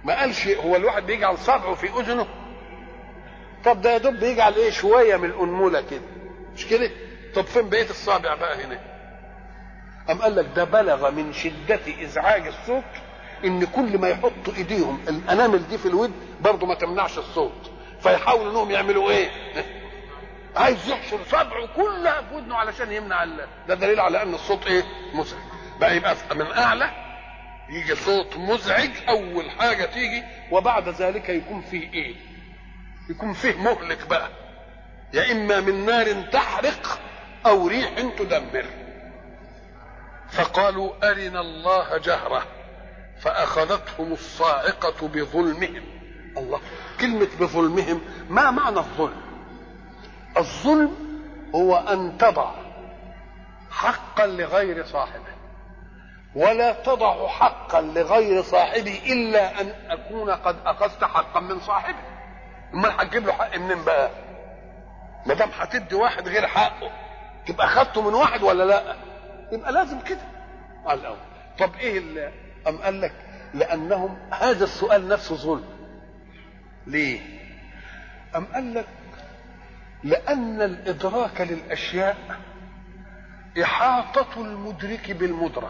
ما قالش هو الواحد بيجعل صبعه في اذنه طب ده يا دوب بيجعل ايه شويه من الانموله كده مش كده طب فين بقيه الصابع بقى هنا أم قال لك ده بلغ من شدة إزعاج الصوت إن كل ما يحطوا إيديهم الأنامل دي في الود برضه ما تمنعش الصوت فيحاولوا إنهم يعملوا إيه؟ عايز يحشر صبعه كلها في ودنه علشان يمنع ال... ده دليل على أن الصوت إيه؟ مزعج بقى يبقى من أعلى يجي صوت مزعج أول حاجة تيجي وبعد ذلك يكون فيه إيه؟ يكون فيه مهلك بقى يا إما من نار تحرق أو ريح تدمر فقالوا أرنا الله جهرة فأخذتهم الصاعقة بظلمهم الله كلمة بظلمهم ما معنى الظلم الظلم هو أن تضع حقا لغير صاحبه ولا تضع حقا لغير صاحبه إلا أن أكون قد أخذت حقا من صاحبه امال هتجيب له حق منين بقى ما دام هتدي واحد غير حقه تبقى اخدته من واحد ولا لا يبقى لازم كده على الاول طب ايه اللي ام قال لك لانهم هذا السؤال نفسه ظلم ليه ام قال لك لان الادراك للاشياء احاطه المدرك بالمدرك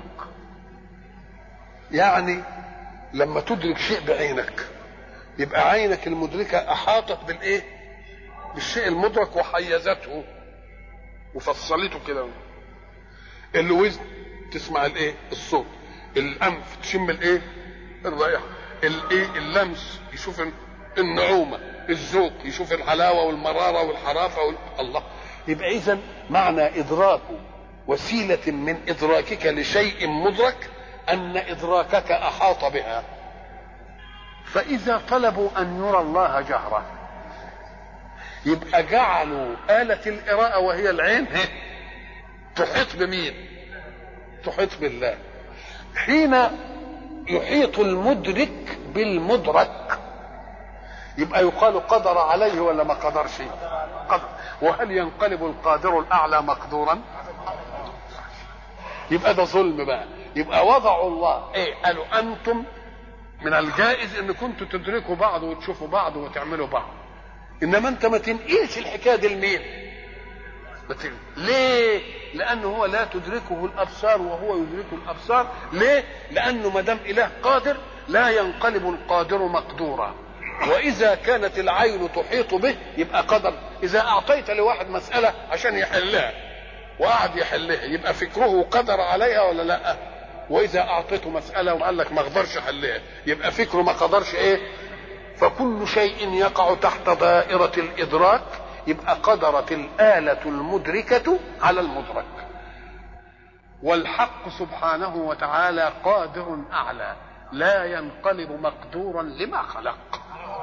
يعني لما تدرك شيء بعينك يبقى عينك المدركه احاطت بالايه بالشيء المدرك وحيزته وفصلته كده الوزن تسمع الايه الصوت الانف تشم الايه الرائحه الايه اللمس يشوف النعومه الذوق يشوف الحلاوه والمراره والحرافه وال... الله يبقى اذا معنى ادراك وسيله من ادراكك لشيء مدرك ان ادراكك احاط بها فاذا طلبوا ان يرى الله جهره يبقى جعلوا آلة القراءة وهي العين تحيط بمين؟ تحيط بالله حين يحيط المدرك بالمدرك يبقى يقال قدر عليه ولا ما قدرش قدر وهل ينقلب القادر الأعلى مقدورا يبقى ده ظلم بقى يبقى وضعوا الله ايه قالوا انتم من الجائز ان كنتوا تدركوا بعض وتشوفوا بعض وتعملوا بعض انما انت ما تنقلش الحكايه دي لمين ليه لانه هو لا تدركه الابصار وهو يدرك الابصار ليه لانه ما دام اله قادر لا ينقلب القادر مقدورا واذا كانت العين تحيط به يبقى قدر اذا اعطيت لواحد مساله عشان يحلها وقعد يحلها يبقى فكره قدر عليها ولا لا واذا اعطيته مساله وقال لك ما اقدرش احلها يبقى فكره ما قدرش ايه فكل شيء يقع تحت دائرة الإدراك يبقى قدرت الآلة المدركة على المدرك والحق سبحانه وتعالى قادر أعلى لا ينقلب مقدورا لما خلق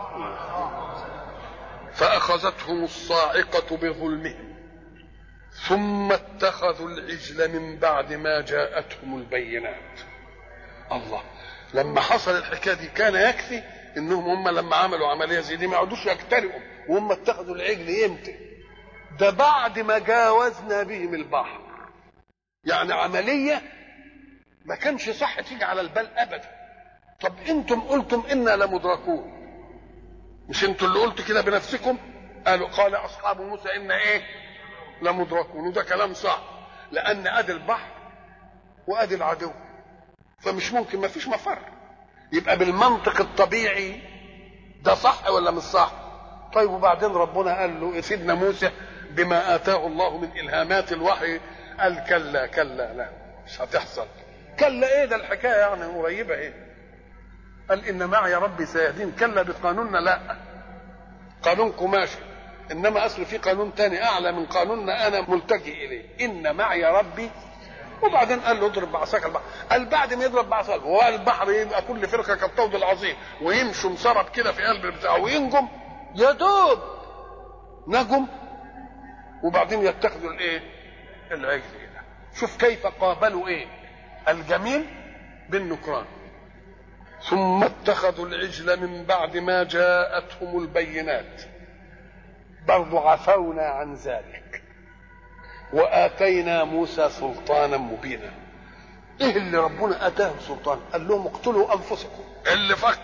فأخذتهم الصاعقة بظلمهم ثم اتخذوا العجل من بعد ما جاءتهم البينات الله لما حصل الحكايه دي كان يكفي انهم هم لما عملوا عمليه زي دي ما يقعدوش يجترئوا وهم اتخذوا العجل يمتى ده بعد ما جاوزنا بهم البحر يعني عمليه ما كانش صح تيجي على البال ابدا طب انتم قلتم انا لمدركون مش انتوا اللي قلت كده بنفسكم قالوا قال اصحاب موسى ان ايه لمدركون وده كلام صح لان ادي البحر وادي العدو فمش ممكن ما فيش مفر يبقى بالمنطق الطبيعي ده صح ولا مش صح طيب وبعدين ربنا قال له سيدنا موسى بما اتاه الله من الهامات الوحي قال كلا كلا لا مش هتحصل كلا ايه ده الحكايه يعني قريبه ايه قال ان معي ربي سيهدين كلا بقانوننا لا قانونكم ماشي انما اصل في قانون تاني اعلى من قانوننا انا ملتجئ اليه ان معي ربي وبعدين قال له اضرب بعصاك البحر قال بعد ما يضرب بعصاك والبحر يبقى كل فرقه كالطود العظيم ويمشوا مسرب كده في قلب بتاعه وينجم يا دوب نجم وبعدين يتخذوا الايه العجل ده شوف كيف قابلوا ايه الجميل بالنكران ثم اتخذوا العجل من بعد ما جاءتهم البينات برضو عفونا عن ذلك واتينا موسى سلطانا مبينا ايه اللي ربنا اتاهم سلطان قال لهم اقتلوا انفسكم اللي فكر